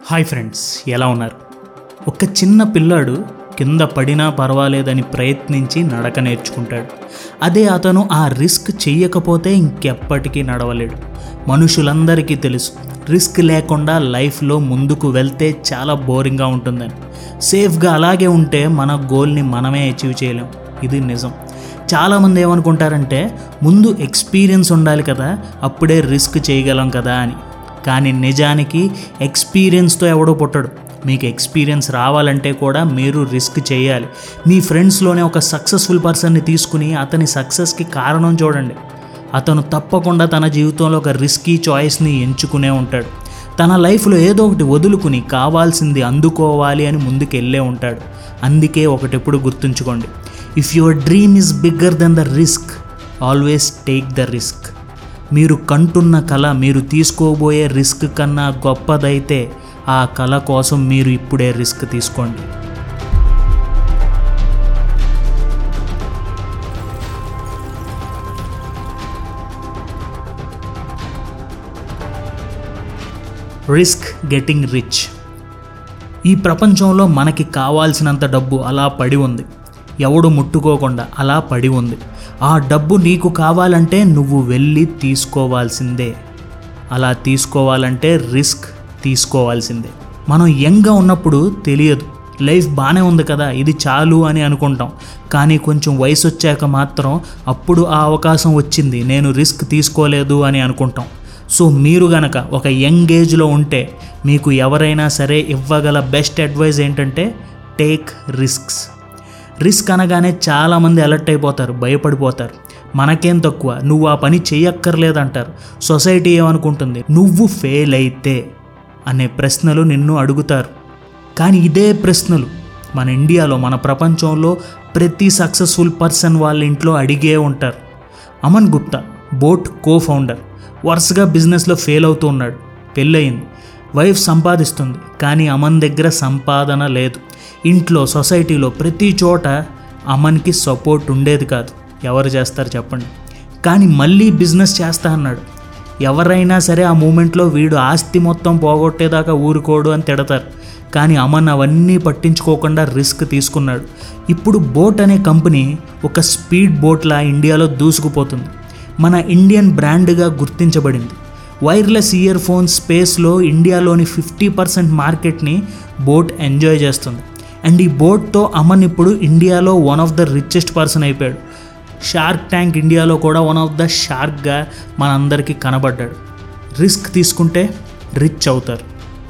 hi friends ఎలా ఉన్నారు ఒక చిన్న పిల్లాడు కింద పడినా పర్వాలేదని ప్రయత్నించి నడక నేర్చుకుంటాడు అదే అతను ఆ రిస్క్ చెయ్యకపోతే ఇంకెప్పటికీ నడవలేడు మనుషులందరికీ తెలుసు రిస్క్ లేకుండా లైఫ్లో ముందుకు వెళ్తే చాలా బోరింగ్గా ఉంటుందని సేఫ్గా అలాగే ఉంటే మన గోల్ని మనమే అచీవ్ చేయలేం ఇది నిజం చాలామంది ఏమనుకుంటారంటే ముందు ఎక్స్పీరియన్స్ ఉండాలి కదా అప్పుడే రిస్క్ చేయగలం కదా అని కానీ నిజానికి ఎక్స్పీరియన్స్తో ఎవడో పుట్టడు మీకు ఎక్స్పీరియన్స్ రావాలంటే కూడా మీరు రిస్క్ చేయాలి మీ ఫ్రెండ్స్లోనే ఒక సక్సెస్ఫుల్ పర్సన్ని తీసుకుని అతని సక్సెస్కి కారణం చూడండి అతను తప్పకుండా తన జీవితంలో ఒక రిస్కీ చాయిస్ని ఎంచుకునే ఉంటాడు తన లైఫ్లో ఏదో ఒకటి వదులుకుని కావాల్సింది అందుకోవాలి అని ముందుకు వెళ్ళే ఉంటాడు అందుకే ఒకటెప్పుడు గుర్తుంచుకోండి if your dream is bigger then the risk always take the risk మీరు కంటున్న కళ మీరు తీసుకోబోయే రిస్క్ కన్నా గొప్పదైతే ఆ కళ కోసం మీరు ఇప్పుడే రిస్క్ తీసుకోండి రిస్క్ గెటింగ్ రిచ్ ఈ ప్రపంచంలో మనకి కావాల్సినంత డబ్బు అలా పడి ఉంది ఎవడు ముట్టుకోకుండా అలా పడి ఉంది ఆ డబ్బు నీకు కావాలంటే నువ్వు వెళ్ళి తీసుకోవాల్సిందే అలా తీసుకోవాలంటే రిస్క్ తీసుకోవాల్సిందే మనం యంగ్గా ఉన్నప్పుడు తెలియదు లైఫ్ బాగానే ఉంది కదా ఇది చాలు అని అనుకుంటాం కానీ కొంచెం వయసు వచ్చాక మాత్రం అప్పుడు ఆ అవకాశం వచ్చింది నేను రిస్క్ తీసుకోలేదు అని అనుకుంటాం సో మీరు గనక ఒక యంగ్ ఏజ్లో ఉంటే మీకు ఎవరైనా సరే ఇవ్వగల బెస్ట్ అడ్వైజ్ ఏంటంటే టేక్ రిస్క్స్ రిస్క్ అనగానే చాలామంది అలర్ట్ అయిపోతారు భయపడిపోతారు మనకేం తక్కువ నువ్వు ఆ పని చెయ్యక్కర్లేదంటారు సొసైటీ ఏమనుకుంటుంది నువ్వు ఫెయిల్ అయితే అనే ప్రశ్నలు నిన్ను అడుగుతారు కానీ ఇదే ప్రశ్నలు మన ఇండియాలో మన ప్రపంచంలో ప్రతి సక్సెస్ఫుల్ పర్సన్ వాళ్ళ ఇంట్లో అడిగే ఉంటారు Aman Gupta boAt co founder వరుసగా బిజినెస్లో ఫెయిల్ అవుతూ ఉన్నాడు పెళ్ళయింది వైఫ్ సంపాదిస్తుంది కానీ అమన్ దగ్గర సంపాదన లేదు ఇంట్లో సొసైటీలో ప్రతి చోట అమన్కి సపోర్ట్ ఉండేది కాదు ఎవరు చేస్తారు చెప్పండి కానీ మళ్ళీ బిజినెస్ చేస్తా అన్నాడు ఎవరైనా సరే ఆ మూమెంట్లో వీడు ఆస్తి మొత్తం పోగొట్టేదాకా ఊరుకోడు అని తిడతారు కానీ అమన్ అవన్నీ పట్టించుకోకుండా రిస్క్ తీసుకున్నాడు ఇప్పుడు బోట్ అనే కంపెనీ ఒక స్పీడ్ బోట్లా ఇండియాలో దూసుకుపోతుంది మన ఇండియన్ బ్రాండ్గా గుర్తించబడింది వైర్లెస్ ఇయర్ ఫోన్ స్పేస్లో ఇండియాలోని ఫిఫ్టీ పర్సెంట్ మార్కెట్ని బోట్ ఎంజాయ్ చేస్తుంది అండ్ ఈ బోట్తో అమన్ ఇప్పుడు ఇండియాలో one of the richest person అయిపోయాడు షార్క్ ట్యాంక్ ఇండియాలో కూడా వన్ ఆఫ్ ద షార్క్గా మనందరికీ కనబడ్డాడు రిస్క్ తీసుకుంటే రిచ్ అవుతారు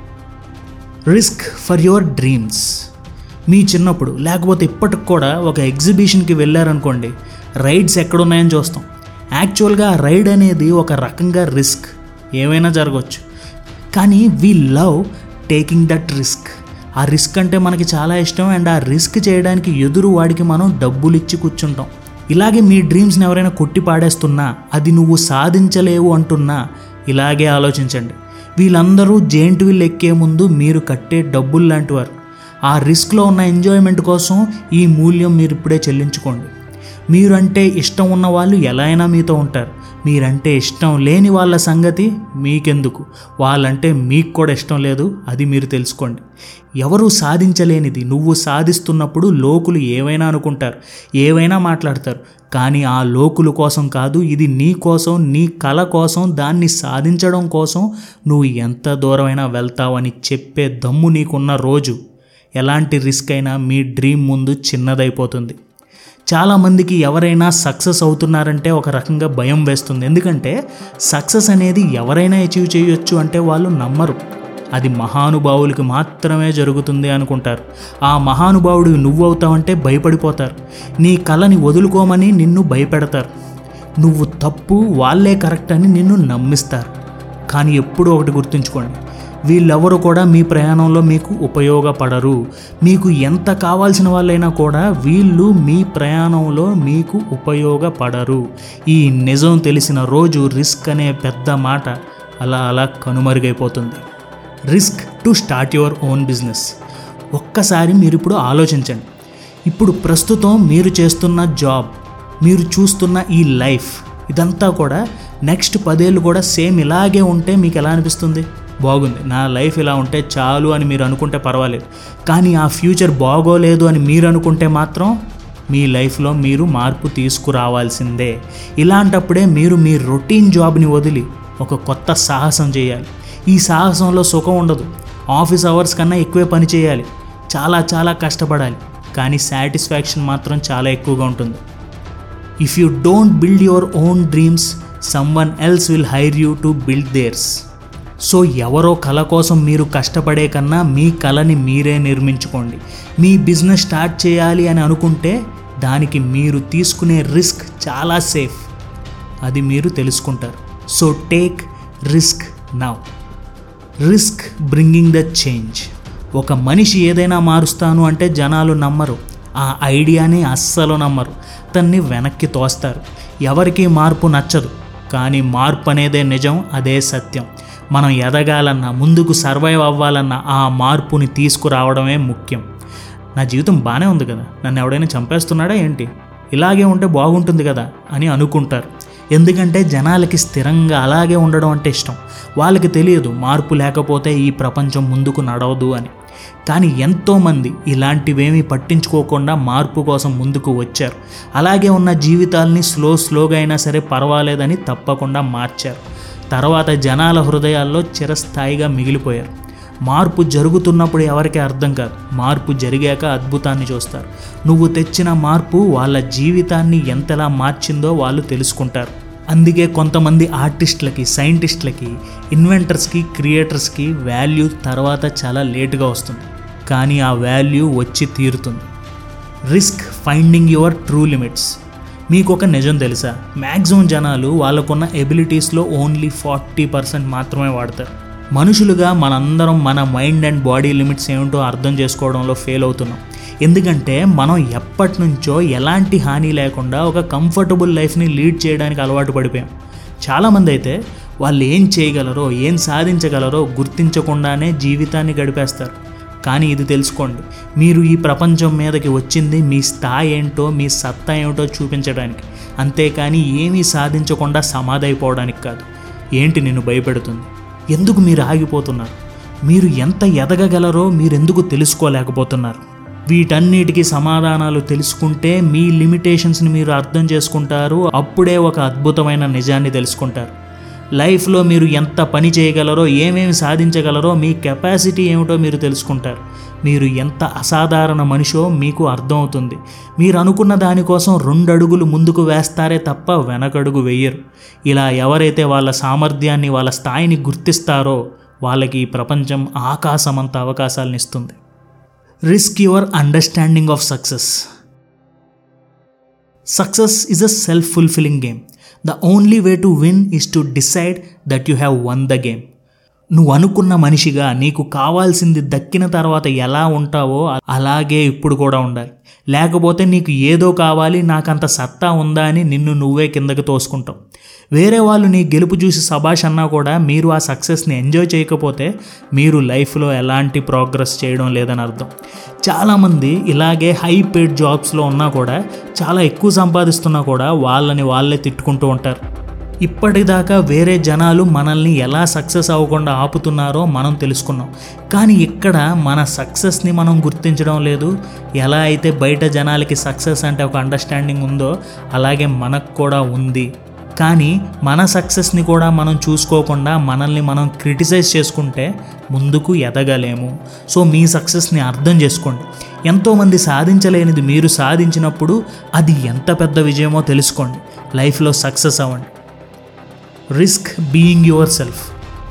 రిస్క్ ఫర్ యువర్ డ్రీమ్స్ మీ చిన్నప్పుడు లేకపోతే ఇప్పటికి కూడా ఒక ఎగ్జిబిషన్కి వెళ్ళారనుకోండి రైడ్స్ ఎక్కడున్నాయని చూస్తాం యాక్చువల్గా ఆ రైడ్ అనేది ఒక రకంగా రిస్క్ ఏమైనా జరగవచ్చు కానీ we love taking that risk ఆ రిస్క్ అంటే మనకి చాలా ఇష్టం అండ్ ఆ రిస్క్ చేయడానికి ఎదురు వాడికి మనం డబ్బులు ఇచ్చి కూర్చుంటాం ఇలాగే మీ డ్రీమ్స్ని ఎవరైనా కొట్టి పాడేస్తున్నా అది నువ్వు సాధించలేవు అంటున్నా ఇలాగే ఆలోచించండి వీళ్ళందరూ జెయింట్ వీల్ ఎక్కే ముందు మీరు కట్టే డబ్బులు లాంటి వారు ఆ రిస్క్లో ఉన్న ఎంజాయ్మెంట్ కోసం ఈ మూల్యం మీరు ఇప్పుడే చెల్లించుకోండి మీరంటే ఇష్టం ఉన్న వాళ్ళు ఎలా అయినా మీతో ఉంటారు మీరంటే ఇష్టం లేని వాళ్ళ సంగతి మీకెందుకు వాళ్ళంటే మీకు కూడా ఇష్టం లేదు అది మీరు తెలుసుకోండి ఎవరు సాధించలేనిది నువ్వు సాధిస్తున్నప్పుడు లోకులు ఏవైనా అనుకుంటారు ఏవైనా మాట్లాడతారు కానీ ఆ లోకుల కోసం కాదు ఇది నీ కోసం నీ కళ కోసం దాన్ని సాధించడం కోసం నువ్వు ఎంత దూరమైనా వెళ్తావని చెప్పే దమ్ము నీకున్న రోజు ఎలాంటి రిస్క్ అయినా మీ డ్రీమ్ ముందు చిన్నదైపోతుంది చాలామందికి ఎవరైనా సక్సెస్ అవుతున్నారంటే ఒక రకంగా భయం వేస్తుంది ఎందుకంటే సక్సెస్ అనేది ఎవరైనా అచీవ్ చేయొచ్చు అంటే వాళ్ళు నమ్మరు అది మహానుభావులకి మాత్రమే జరుగుతుంది అనుకుంటారు ఆ మహానుభావుడు నువ్వు అవుతావంటే భయపడిపోతారు నీ కళని వదులుకోమని నిన్ను భయపెడతారు నువ్వు తప్పు వాళ్ళే కరెక్ట్ అని నిన్ను నమ్మిస్తారు కానీ ఎప్పుడూ ఒకటి గుర్తుంచుకోండి వీళ్ళెవరు కూడా మీ ప్రయాణంలో మీకు ఉపయోగపడరు మీకు ఎంత కావాల్సిన వాళ్ళైనా కూడా వీళ్ళు మీ ప్రయాణంలో మీకు ఉపయోగపడరు ఈ నిజం తెలిసిన రోజు రిస్క్ అనే పెద్ద మాట అలా అలా కనుమరుగైపోతుంది risk to start your own business ఒక్కసారి మీరు ఇప్పుడు ఆలోచించండి ఇప్పుడు ప్రస్తుతం మీరు చేస్తున్న జాబ్ మీరు చూస్తున్న ఈ లైఫ్ ఇదంతా కూడా నెక్స్ట్ పదేళ్ళు కూడా సేమ్ ఇలాగే ఉంటే మీకు ఎలా అనిపిస్తుంది బాగుంది నా లైఫ్ ఇలా ఉంటే చాలు అని మీరు అనుకుంటే పర్వాలేదు కానీ ఆ ఫ్యూచర్ బాగోలేదు అని మీరు అనుకుంటే మాత్రం మీ లైఫ్లో మీరు మార్పు తీసుకురావాల్సిందే ఇలాంటప్పుడే మీరు మీ రొటీన్ జాబ్ని వదిలి ఒక కొత్త సాహసం చేయాలి ఈ సాహసంలో సుఖం ఉండదు ఆఫీస్ అవర్స్ కన్నా ఎక్కువే పని చేయాలి చాలా చాలా కష్టపడాలి కానీ సాటిస్ఫాక్షన్ మాత్రం చాలా ఎక్కువగా ఉంటుంది if you don't build your own dreams someone else will hire you to build theirs so ఎవరో కళ కోసం మీరు కష్టపడే కన్నా మీ కళని మీరే నిర్మించుకోండి మీ బిజినెస్ స్టార్ట్ చేయాలి అని అనుకుంటే దానికి మీరు తీసుకునే రిస్క్ చాలా సేఫ్ అది మీరు తెలుసుకుంటారు so take risk now risk bringing the change ఒక మనిషి ఏదైనా మారుస్తాను అంటే జనాలు నమ్మరు ఆ ఐడియాని అస్సలు నమ్మరు అతన్ని వెనక్కి తోస్తారు ఎవరికి మార్పు నచ్చదు కానీ మార్పు అనేదే నిజం అదే సత్యం మనం ఎదగాలన్నా ముందుకు సర్వైవ్ అవ్వాలన్నా ఆ మార్పుని తీసుకురావడమే ముఖ్యం నా జీవితం బాగానే ఉంది కదా నన్ను ఎవడైనా చంపేస్తున్నాడా ఏంటి ఇలాగే ఉంటే బాగుంటుంది కదా అని అనుకుంటారు ఎందుకంటే జనాలకి స్థిరంగా అలాగే ఉండడం అంటే ఇష్టం వాళ్ళకి తెలియదు మార్పు లేకపోతే ఈ ప్రపంచం ముందుకు నడవదు అని కానీ ఎంతోమంది ఇలాంటివేమీ పట్టించుకోకుండా మార్పు కోసం ముందుకు వచ్చారు అలాగే ఉన్న జీవితాల్ని స్లో స్లోగా అయినా సరే పర్వాలేదని తప్పకుండా మార్చారు తర్వాత జనాల హృదయాల్లో చిరస్థాయిగా మిగిలిపోయారు మార్పు జరుగుతున్నప్పుడు ఎవరికి అర్థం కాదు మార్పు జరిగాక అద్భుతాన్ని చూస్తారు నువ్వు తెచ్చిన మార్పు వాళ్ళ జీవితాన్ని ఎంతలా మార్చిందో వాళ్ళు తెలుసుకుంటారు అందుకే కొంతమంది ఆర్టిస్టులకి సైంటిస్టులకి ఇన్వెంటర్స్కి క్రియేటర్స్కి వాల్యూ తర్వాత చాలా లేటుగా వస్తుంది కానీ ఆ వాల్యూ వచ్చి తీరుతుంది risk finding your true limits మీకు ఒక నిజం తెలుసా మ్యాక్సిమం జనాలు వాళ్ళకున్న ఎబిలిటీస్లో ఓన్లీ ఫార్టీ పర్సెంట్ మాత్రమే వాడతారు మనుషులుగా మనందరం మన మైండ్ అండ్ బాడీ లిమిట్స్ ఏమిటో అర్థం చేసుకోవడంలో ఫెయిల్ అవుతున్నాం ఎందుకంటే మనం ఎప్పటి నుంచో ఎలాంటి హాని లేకుండా ఒక కంఫర్టబుల్ లైఫ్ని లీడ్ చేయడానికి అలవాటు పడిపోయాం చాలామంది అయితే వాళ్ళు ఏం చేయగలరో ఏం సాధించగలరో గుర్తించకుండానే జీవితాన్ని గడిపేస్తారు కానీ ఇది తెలుసుకోండి మీరు ఈ ప్రపంచం మీదకి వచ్చింది మీ స్థాయి ఏంటో మీ సత్తా ఏమిటో చూపించడానికి అంతేకాని ఏమీ సాధించకుండా సమాధైపోవడానికి కాదు ఏంటి నిన్ను భయపెడుతుంది ఎందుకు మీరు ఆగిపోతున్నారు మీరు ఎంత ఎదగగలరో మీరెందుకు తెలుసుకోలేకపోతున్నారు వీటన్నిటికీ సమాధానాలు తెలుసుకుంటే మీ లిమిటేషన్స్ని మీరు అర్థం చేసుకుంటారు అప్పుడే ఒక అద్భుతమైన నిజాన్ని తెలుసుకుంటారు లైఫ్లో మీరు ఎంత పని చేయగలరో ఏమేమి సాధించగలరో మీ కెపాసిటీ ఏమిటో మీరు తెలుసుకుంటారు మీరు ఎంత అసాధారణ మనిషో మీకు అర్థమవుతుంది మీరు అనుకున్న దానికోసం రెండు అడుగులు ముందుకు వేస్తారే తప్ప వెనకడుగు వెయ్యరు ఇలా ఎవరైతే వాళ్ళ సామర్థ్యాన్ని వాళ్ళ స్థాయిని గుర్తిస్తారో వాళ్ళకి ఈ ప్రపంచం ఆకాశమంత అవకాశాలను ఇస్తుంది risk your understanding of success success is a self fulfilling game the only way to win is to decide that you have won the game నువ్వు అనుకున్న మనిషిగా నీకు కావాల్సింది దక్కిన తర్వాత ఎలా ఉంటావో అలాగే ఇప్పుడు కూడా ఉండాలి లేకపోతే నీకు ఏదో కావాలి నాకంత సత్తా ఉందా అని నిన్ను నువ్వే కిందకి తోసుకుంటావు వేరే వాళ్ళు నీ గెలుపు చూసి సభాష్ అన్నా కూడా మీరు ఆ సక్సెస్ని ఎంజాయ్ చేయకపోతే మీరు లైఫ్లో ఎలాంటి ప్రోగ్రెస్ చేయడం లేదని అర్థం చాలామంది ఇలాగే హై పేడ్ జాబ్స్లో ఉన్నా కూడా చాలా ఎక్కువ సంపాదిస్తున్నా కూడా వాళ్ళని వాళ్ళే తిట్టుకుంటూ ఉంటారు ఇప్పటిదాకా వేరే జనాలు మనల్ని ఎలా సక్సెస్ అవ్వకుండా ఆపుతున్నారో మనం తెలుసుకున్నాం కానీ ఇక్కడ మన సక్సెస్ని మనం గుర్తించడం లేదు ఎలా అయితే బయట జనాలకి సక్సెస్ అంటే ఒక అండర్స్టాండింగ్ ఉందో అలాగే మనకు కూడా ఉంది కానీ మన సక్సెస్ని కూడా మనం చూసుకోకుండా మనల్ని మనం క్రిటిసైజ్ చేసుకుంటే ముందుకు ఎదగలేము సో మీ సక్సెస్ని అర్థం చేసుకోండి ఎంతోమంది సాధించలేనిది మీరు సాధించినప్పుడు అది ఎంత పెద్ద విజయమో తెలుసుకోండి లైఫ్లో సక్సెస్ అవ్వండి రిస్క్ బీయింగ్ యువర్ సెల్ఫ్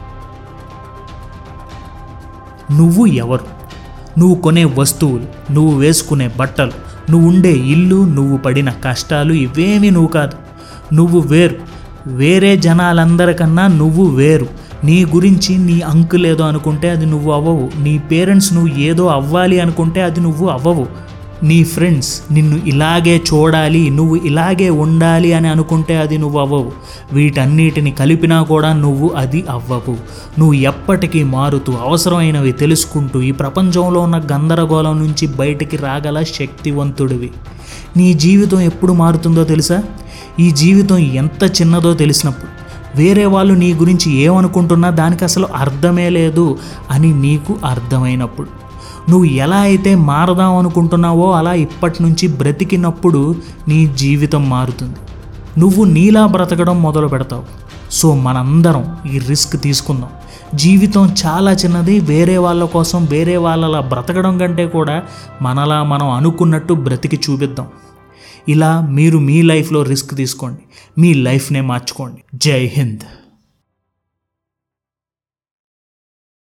నువ్వు ఎవరు నువ్వు కొనే వస్తువులు నువ్వు వేసుకునే బట్టలు నువ్వు ఉండే ఇల్లు నువ్వు పడిన కష్టాలు ఇవేమీ నువ్వు కాదు నువ్వు వేరు వేరే జనాలందరికన్నా నువ్వు వేరు నీ గురించి నీ అంకుల్ ఏదో అనుకుంటే అది నువ్వు అవ్వవు నీ పేరెంట్స్ నువ్వు ఏదో అవ్వాలి అనుకుంటే అది నువ్వు అవ్వవు నీ ఫ్రెండ్స్ నిన్ను ఇలాగే చూడాలి నువ్వు ఇలాగే ఉండాలి అని అనుకుంటే అది నువ్వు అవ్వవు వీటన్నిటిని కలిపినా కూడా నువ్వు అది అవ్వవు నువ్వు ఎప్పటికీ మారుతూ అవసరమైనవి తెలుసుకుంటూ ఈ ప్రపంచంలో ఉన్న గందరగోళం నుంచి బయటికి రాగల శక్తివంతుడివి నీ జీవితం ఎప్పుడు మారుతుందో తెలుసా ఈ జీవితం ఎంత చిన్నదో తెలిసినప్పుడు వేరే వాళ్ళు నీ గురించి ఏమనుకుంటున్నా దానికి అసలు అర్థమే లేదు అని నీకు అర్థమైనప్పుడు నువ్వు ఎలా అయితే మారదాం అనుకుంటున్నావో అలా ఇప్పటి నుంచి బ్రతికినప్పుడు నీ జీవితం మారుతుంది నువ్వు నీలా బ్రతకడం మొదలు పెడతావు సో మనందరం ఈ రిస్క్ తీసుకుందాం జీవితం చాలా చిన్నది వేరే వాళ్ళ కోసం వేరే వాళ్ళలా బ్రతకడం కంటే కూడా మనలా మనం అనుకున్నట్టు బ్రతికి చూపిద్దాం ఇలా మీరు మీ లైఫ్లో రిస్క్ తీసుకోండి మీ లైఫ్నే మార్చుకోండి జై హింద్